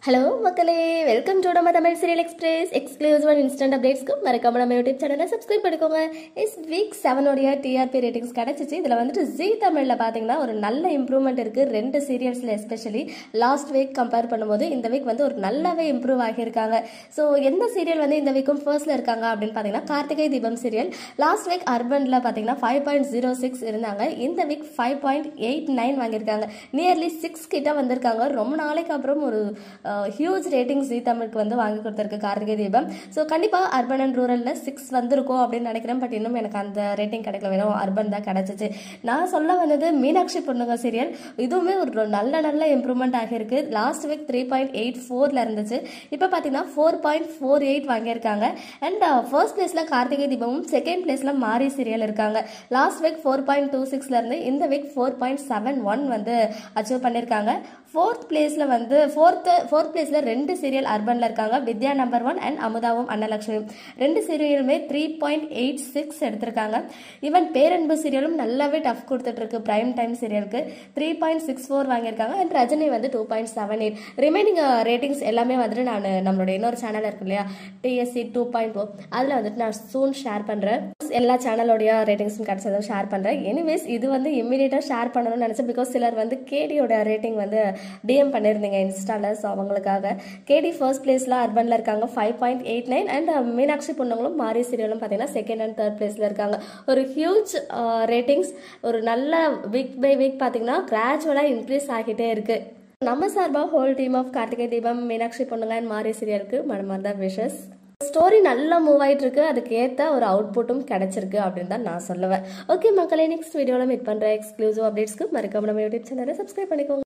hello மக்களே welcome to நம்ம Tamil serial express exclusive and instant அப்டேட்ஸ்க்கு மறக்காம நம்ம யூடியூப் சேனலை சப்ஸ்கிரைப் பண்ணிக்கோங்க இஸ் வீக் செவனோடைய டிஆர்பி ரேட்டிங்ஸ் கிடச்சிச்சு இதில் வந்துட்டு ஜி தமிழில் பார்த்தீங்கன்னா ஒரு நல்ல இம்ப்ரூவ்மெண்ட் இருக்குது ரெண்டு சீரியல்ஸில் எஸ்பெஷலி லாஸ்ட் வீக் கம்பேர் பண்ணும்போது இந்த வீக் வந்து ஒரு நல்லாவே இம்ப்ரூவ் ஆகியிருக்காங்க ஸோ எந்த சீரியல் வந்து இந்த வீக்கும் ஃபர்ஸ்ட்ல இருக்காங்க அப்படின்னு பார்த்தீங்கன்னா கார்த்திகை தீபம் சீரியல் லாஸ்ட் வீக் அர்பனில் பார்த்தீங்கன்னா ஃபைவ் பாயிண்ட் ஜீரோ சிக்ஸ் இருந்தாங்க இந்த week five point eight nine வாங்கியிருக்காங்க நியர்லி சிக்ஸ் கிட்ட வந்திருக்காங்க ரொம்ப நாளைக்கு அப்புறம் ஒரு ஹியூஜ் ரேட்டிங் ஜி தமிழுக்கு வந்து வாங்கி கொடுத்துருக்கு கார்த்திகை தீபம் ஸோ கண்டிப்பாக அர்பன் அண்ட் ரூரலில் சிக்ஸ் வந்திருக்கும் அப்படின்னு நினைக்கிறேன் பட் இன்னும் எனக்கு அந்த ரேட்டிங் கிடைக்கல வெறும் அர்பன் தான் கிடைச்சிச்சு நான் சொல்ல வந்தது மீனாட்சி பொண்ணுங்க சீரியல் இதுவுமே ஒரு நல்ல நல்ல இம்ப்ரூவ்மெண்ட் ஆகியிருக்கு last week three point eight ஃபோரில் இருந்துச்சு இப்போ பார்த்தீங்கன்னா ஃபோர் பாயிண்ட் ஃபோர் எயிட் வாங்கியிருக்காங்க அண்ட் ஃபர்ஸ்ட் பிளேஸில் கார்த்திகை தீபமும் செகண்ட் பிளேஸில் மாரி சீரியல் இருக்காங்க last week four point two சிக்ஸ்லேருந்து இந்த week four point seven one வந்து அச்சீவ் பண்ணியிருக்காங்க ஃபோர்த் பிளேஸில் வந்து ஃபோர்த்து ஃபோர்த் பிளேஸில் ரெண்டு சீரியல் அர்பனில் இருக்காங்க வித்யா நம்பர் ஒன் அண்ட் அமுதாவும் அன்னலட்சுமியும் ரெண்டு சீரியலுமே த்ரீ பாயிண்ட் எயிட் சிக்ஸ் எடுத்திருக்காங்க ஈவன் பேரன்பு சீரியலும் நல்லாவே டஃப் கொடுத்துட்டு இருக்கு பிரைம் டைம் சீரியலுக்கு த்ரீ பாயிண்ட் சிக்ஸ் ஃபோர் வாங்கியிருக்காங்க அண்ட் ரஜினி வந்து two point seven eight remaining ratings எல்லாமே வந்துட்டு நான் நம்மளோட இன்னொரு சேனல் இருக்கு இல்லையா டிஎஸ்சி டூ பாயிண்ட் ஓ அதில் வந்துட்டு நான் சூன் ஷேர் பண்ணுறேன் எல்லா சேனலோடைய ரேட்டிங்ஸும் கிடச்சதும் ஷேர் பண்ணுறேன் எனிவேஸ் இது வந்து இம்மிடியட்டாக ஷேர் பண்ணணும்னு நினச்சேன் பிகாஸ் சிலர் வந்து கேடியோட ரேட்டிங் வந்து டிஎம் பண்ணியிருந்தீங்க இன்ஸ்டாவில் ஸோ அவங்களுக்காக கேடி ஃபர்ஸ்ட் பிளேஸில் அர்பனில் இருக்காங்க five point eight nine and Meenakshi பொண்ணுங்களும் மாரி சீரியலும் பார்த்தீங்கன்னா செகண்ட் அண்ட் தேர்ட் பிளேஸில் இருக்காங்க ஒரு ஹியூஜ் ரேட்டிங்ஸ் ஒரு நல்ல வீக் பை வீக் பார்த்தீங்கன்னா கிராஜுவலாக இன்க்ரீஸ் ஆகிட்டே இருக்குது நம்ம சார்பாக ஹோல் டீம் ஆஃப் கார்த்திகை தீபம் மீனாட்சி பொண்ணுங்க அண்ட் மாரி சீரியலுக்கு மனமார்ந்த விஷஸ் ஸ்டோரி நல்லா மூவ் ஆயிட்டு இருக்கு அதுக்கு ஏற்ற ஒரு அவுட்புட்டும் கிடைச்சிருக்கு அப்படின்னு தான் நான் சொல்லுவேன் ஓகே மக்களே நெக்ஸ்ட் வீடியோவில் மீட் பண்ணுற எக்ஸ்க்ளூசிவ் அப்டேட்ஸ்க்கு மறக்காம நம்ம யூடியூப் சேனலை சப்ஸ்கிரைப் பண்ணிக்கோங்க